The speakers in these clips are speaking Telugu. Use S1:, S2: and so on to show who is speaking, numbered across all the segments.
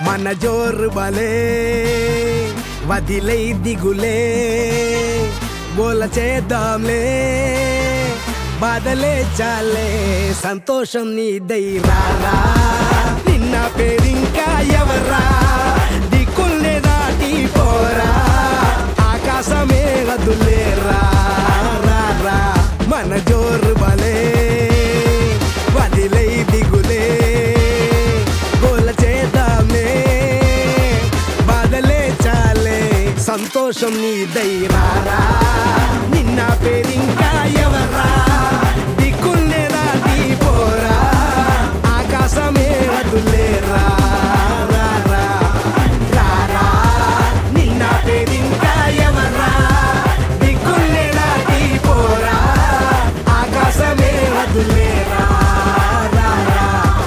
S1: మన జోరు బలే వదిలై దిగులే గోల చేద్దాంలే బాధలే చాలే సంతోషం నీదై రారా నిన్న పేరింకా ఎవరా దిక్కుల్నే దాటి పోరా ఆకాశమే వదులేరా రా, రా. మన జోరు బలే వదిలై దిగులే గోల చేద్దామే బాధలే చాలే సంతోషం నీదై రారా నిన్న పేరింకా ఎవరా దిక్కుల్నే దాటి పోరా ఆకాశమే వదులేరా రా, రా. రారా నిన్న పేరింకా ఎవరా దిక్కుల్నే దాటి పోరా ఆకాశమే వదులేరా రా, రా.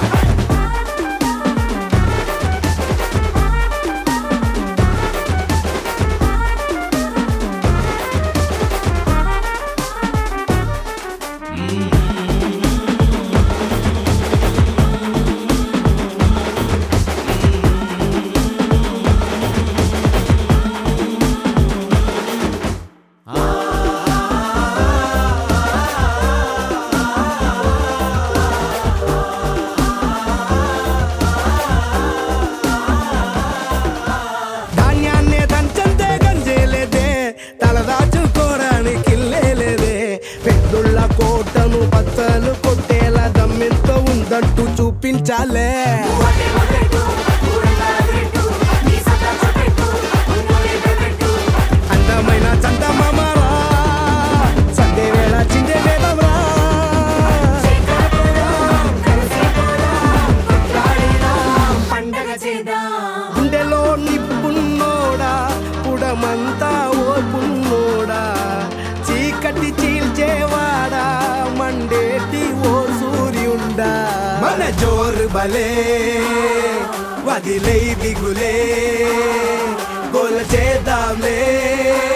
S1: ధాన్యాన్నే దంచంతే గంజేలేదే తలదాచుకోవడానికి లేదే పెద్దుళ్ళ కోటను బద్దలు కొట్టేలా దమ్మెంతో ఉందంటూ చూపించాలే అందమైన చందమామరా సందే వేళ చిందే వేదమరా
S2: పండగ చేద్దాం
S1: గుండెలో నిప్పున్నోడా పుడమంతా ఓ పున్నోడా చీకటి చీల్చేవాడా మండేటి ఓ సూర్యుండా మన జోరు బలే వదిలై దిగులే గోల చేద్దాంలే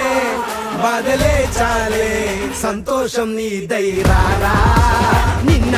S1: బాధలే చాలే సంతోషం నీదై రారా నిన్న